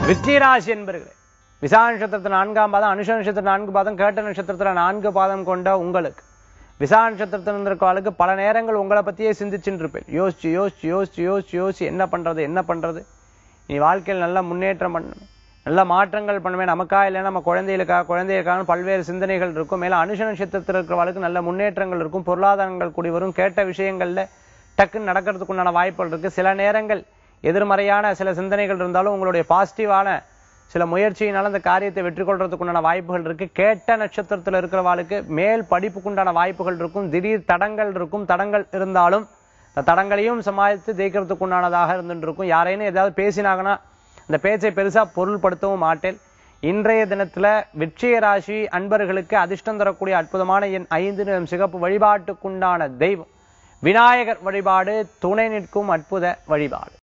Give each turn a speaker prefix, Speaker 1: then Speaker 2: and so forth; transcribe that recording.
Speaker 1: விருச்சிகராசி என்பர்களே விசா நட்சத்திரத்தில் நான்காம் பாதம் அனுஷ நட்சத்திரம் நான்கு பாதம் கேட்ட நட்சத்திரத்தில் நான்கு பாதம் கொண்ட உங்களுக்கு விசா நட்சத்திரத்தில் இருந்திருக்கவாளுக்கு பல நேரங்கள் உங்களை பத்தியே சிந்திச்சுட்டு இருப்பேன் யோசிச்சு யோசிச்சு யோசிச்சு யோசிச்சு யோசிச்சு என்ன பண்றது என்ன பண்றது நீ வாழ்க்கையில் நல்ல முன்னேற்றம் பண்ணணும் நல்ல மாற்றங்கள் பண்ணுவேன் நமக்கா இல்லை நம்ம குழந்தைகளுக்கா குழந்தைகளுக்கான பல்வேறு சிந்தனைகள் இருக்கும் மேல அனுஷ நட்சத்திரத்தில் இருக்கிறவளுக்கு நல்ல முன்னேற்றங்கள் இருக்கும் பொருளாதாரங்கள் கூடி வரும் கேட்ட விஷயங்கள்ல டக்குன்னு நடக்கிறதுக்கு உண்டான வாய்ப்புகள் இருக்கு சில நேரங்கள் எதிர்மறையான சில சிந்தனைகள் இருந்தாலும் உங்களுடைய பாசிட்டிவான சில முயற்சியினால அந்த காரியத்தை வெற்றி கொள்றதுக்கு உண்டான வாய்ப்புகள் இருக்கு கேட்ட நட்சத்திரத்தில் இருக்கிறவாளுக்கு மேல் படிப்புக்கு உண்டான வாய்ப்புகள் இருக்கும் திடீர் தடங்கள் இருக்கும் தடங்கள் இருந்தாலும் அந்த தடங்களையும் சமாளித்து ஜெயிக்கிறதுக்கு உண்டானதாக இருந்துட்டு இருக்கும் யாரையும் ஏதாவது பேசினாங்கன்னா அந்த பேச்சை பெருசா பொருள்படுத்தவும் மாட்டேன் இன்றைய தினத்துல விட்சிய ராசி அன்பர்களுக்கு அதிர்ஷ்டம் தரக்கூடிய அற்புதமான எண் ஐந்து நிறம் சிகப்பு வழிபாட்டுக்குண்டான தெய்வம் விநாயகர் வழிபாடு துணை நிற்கும் அற்புத வழிபாடு